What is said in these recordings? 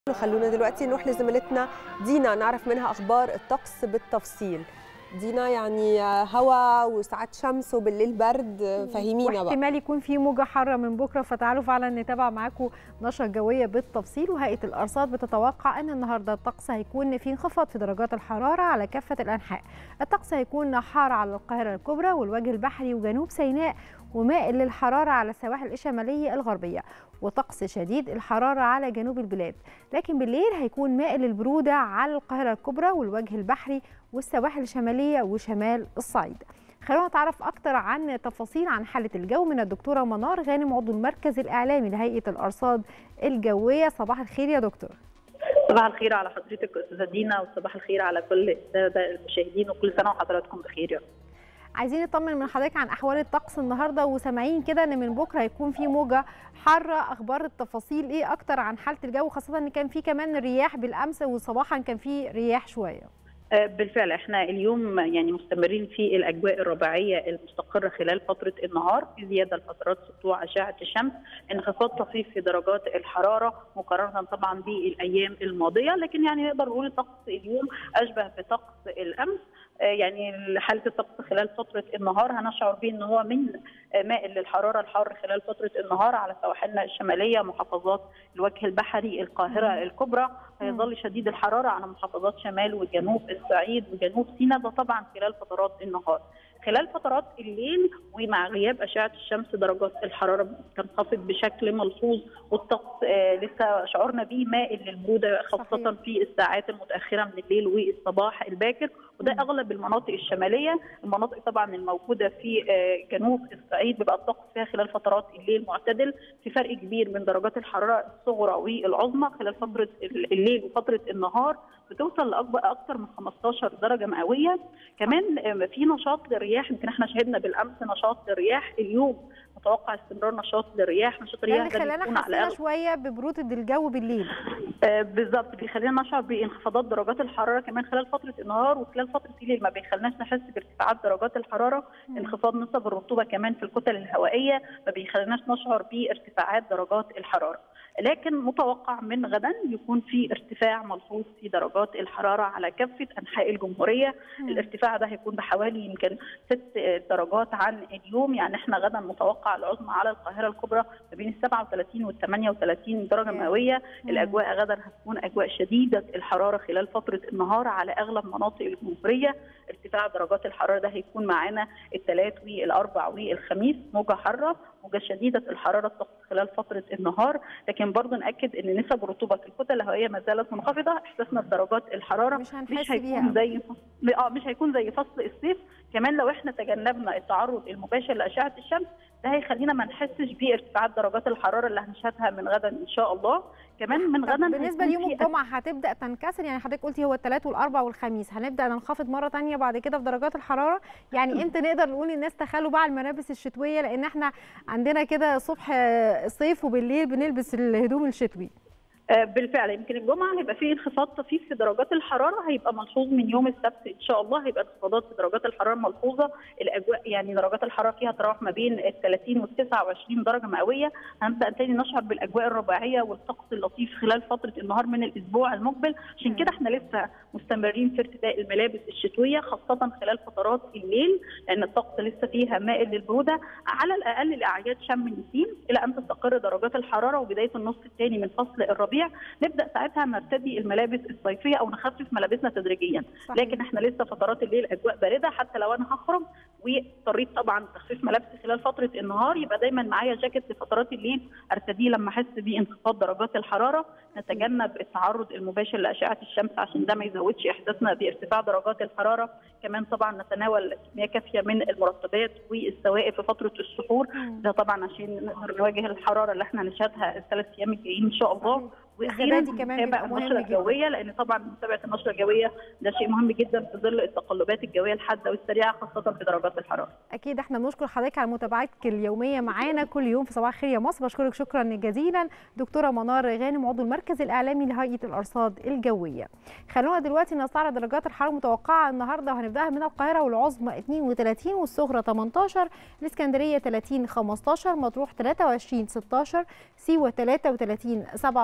خلونا دلوقتي نروح لزميلتنا دينا نعرف منها اخبار الطقس بالتفصيل دينا يعني هوا وساعات شمس وبالليل برد فهمينا بقى واحتمال يكون في موجه حاره من بكره فتعالوا فعلا نتابع معاكم نشره جويه بالتفصيل وهيئه الارصاد بتتوقع ان النهارده الطقس هيكون في انخفاض في درجات الحراره على كافه الانحاء الطقس هيكون حار على القاهره الكبرى والوجه البحري وجنوب سيناء ومائل للحرارة على السواحل الشمالية الغربية وطقس شديد الحرارة على جنوب البلاد لكن بالليل هيكون مائل البرودة على القاهرة الكبرى والوجه البحري والسواحل الشمالية وشمال الصعيد خلونا نتعرف أكتر عن تفاصيل عن حالة الجو من الدكتورة منار غانم عضو المركز الإعلامي لهيئة الأرصاد الجوية صباح الخير يا دكتور صباح الخير على حضرتك استاذه دينا وصباح الخير على كل الساده المشاهدين وكل سنه وحضراتكم بخير يا رب عايزين نطمن من حضرتك عن احوال الطقس النهارده وسامعين كده ان من بكره هيكون في موجه حاره اخبار التفاصيل ايه اكتر عن حاله الجو خاصه ان كان في كمان رياح بالامس وصباحا كان في رياح شويه بالفعل احنا اليوم يعني مستمرين في الاجواء الرباعيه المستقره خلال فتره النهار في زياده لفترات سطوع اشعه الشمس انخفاض طفيف في درجات الحراره مقارنه طبعا بالايام الماضيه لكن يعني نقدر نقول الطقس اليوم اشبه بطقس الامس يعني حاله الطقس خلال فتره النهار هنشعر به ان هو من مائل للحراره الحار خلال فتره النهار على سواحلنا الشماليه محافظات الوجه البحري القاهره الكبرى هيظل شديد الحراره على محافظات شمال وجنوب الصعيد وجنوب سيناء ده طبعا خلال فترات النهار خلال فترات الليل ومع غياب اشعه الشمس درجات الحراره تنخفض بشكل ملحوظ والطقس آه لسه شعورنا به مائل للبروده خاصه صحيح. في الساعات المتاخره من الليل والصباح الباكر وده اغلب المناطق الشماليه المناطق طبعا الموجوده في آه جنوب الصعيد بيبقى الطقس فيها خلال فترات الليل معتدل في فرق كبير من درجات الحراره الصغرى والعظمى خلال فتره الليل وفتره النهار بتوصل لاكبر اكثر من 15 درجه مئويه كمان في نشاط للرياح يمكن احنا شهدنا بالامس نشاط للرياح اليوم متوقع استمرار نشاط للرياح نشاط الرياح ده خلانا حسينا شويه ببروده الجو بالليل آه بالظبط بيخلينا نشعر بانخفاضات درجات الحراره كمان خلال فتره النهار وخلال فتره الليل ما بيخليناش نحس بارتفاعات درجات الحراره م. انخفاض نسب الرطوبه كمان في الكتل الهوائيه ما بيخليناش نشعر بارتفاعات درجات الحراره لكن متوقع من غدا يكون في ارتفاع ملحوظ في درجات الحراره على كافه انحاء الجمهوريه، م. الارتفاع ده هيكون بحوالي يمكن ست درجات عن اليوم، يعني احنا غدا متوقع العظمى على القاهره الكبرى ما بين ال 37 وال 38 درجه مئويه، الاجواء غدا هتكون اجواء شديده الحراره خلال فتره النهار على اغلب مناطق الجمهوريه، ارتفاع درجات الحراره ده هيكون معانا الثلاث والاربع والخميس موجه حاره موجه شديده الحراره الطقس خلال فتره النهار لكن برضه ناكد ان نسب الرطوبه في الكتل الهوائيه ما زالت منخفضه احساسنا بدرجات الحراره مش, مش هيكون زي اه مش هيكون زي فصل الصيف كمان لو احنا تجنبنا التعرض المباشر لاشعه الشمس ده هيخلينا ما نحسش بارتفاعات درجات الحراره اللي هنشهدها من غدا ان شاء الله كمان من غدا بالنسبه ليوم الجمعه هتبدا تنكسر يعني حضرتك قلتي هو الثلاث والاربع والخميس هنبدا ننخفض مره ثانيه بعد كده في درجات الحراره يعني امتى نقدر نقول للناس تخلوا بقى الملابس الشتويه لان احنا عندنا كده صبح صيف وبالليل بنلبس الهدوم الشتوي بالفعل يمكن الجمعه هيبقى فيه انخفاض طفيف في درجات الحراره هيبقى ملحوظ من يوم السبت ان شاء الله هيبقى انخفاضات في درجات الحراره ملحوظه الاجواء يعني درجات الحراره فيها تراوح ما بين ال 30 وال 29 درجه مئويه هنبدا تاني نشعر بالاجواء الرباعيه والطقس اللطيف خلال فتره النهار من الاسبوع المقبل عشان كده احنا لسه مستمرين في ارتداء الملابس الشتويه خاصه خلال فترات الليل لان الطقس لسه فيها مائل للبروده على الاقل لاعياد شم النسيم الى ان تستقر درجات الحراره وبدايه النصف الثاني من فصل الربيع نبدا ساعتها نرتدي الملابس الصيفيه او نخفف ملابسنا تدريجيا صحيح. لكن احنا لسه فترات الليل اجواء بارده حتى لو انا هخرج واضطريت طبعا تخفيف ملابسي خلال فتره النهار يبقى دايما معايا جاكيت لفترات الليل ارتديه لما احس بانخفاض درجات الحراره نتجنب التعرض المباشر لاشعه الشمس عشان ده ما يزودش احساسنا بارتفاع درجات الحراره كمان طبعا نتناول كميه كافيه من المرطبات والسوائل في فتره السحور ده طبعا عشان نقدر نواجه الحراره اللي احنا نشهدها الثلاث ايام الجايين ان شاء الله واخيرا كمان نتابع النشره الجويه لان طبعا متابعه النشره الجويه ده شيء مهم جدا في ظل التقلبات الجويه الحاده والسريعه خاصه في درجات الحراره. اكيد احنا بنشكر حضرتك على متابعتك اليوميه معانا كل يوم في صباح الخير يا مصر بشكرك شكرا جزيلا دكتوره منار غانم عضو المركز الاعلامي لهيئه الارصاد الجويه. خلونا دلوقتي نستعرض درجات الحراره المتوقعه النهارده وهنبداها من القاهره والعظمى 32 والصغرى 18 الاسكندريه 30 15 مطروح 23 16 سيوه 33 17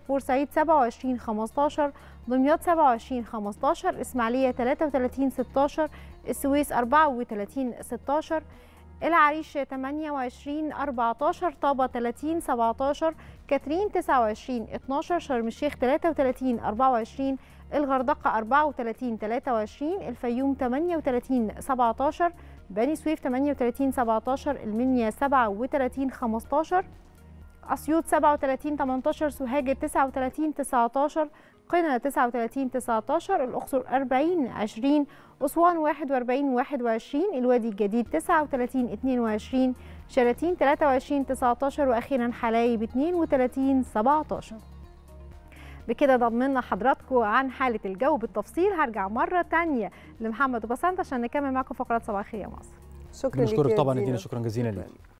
بورسعيد 27 15 دمياط 27 15 إسماعيلية 33 16 السويس 34 16 العريش 28 14 طابة 30 17 كاترين 29 12 شرم الشيخ 33 24 الغردقة 34 23 الفيوم 38 17 بني سويف 38 17 المنيا 37 15 أسيوط 37 18 سوهاج 39 19 قنا 39 19 الأقصر 40 20 أسوان 41 21 الوادي الجديد 39 22 شلاتين 23 19 وأخيرا حلايب 32 17 بكده ضمنا حضراتكم عن حالة الجو بالتفصيل هرجع مرة تانية لمحمد وبسنت عشان نكمل معكم فقرات صباح الخير يا مصر شكرا ليك بنشكرك يا طبعا دينا. ادينا شكرا جزيلا ليك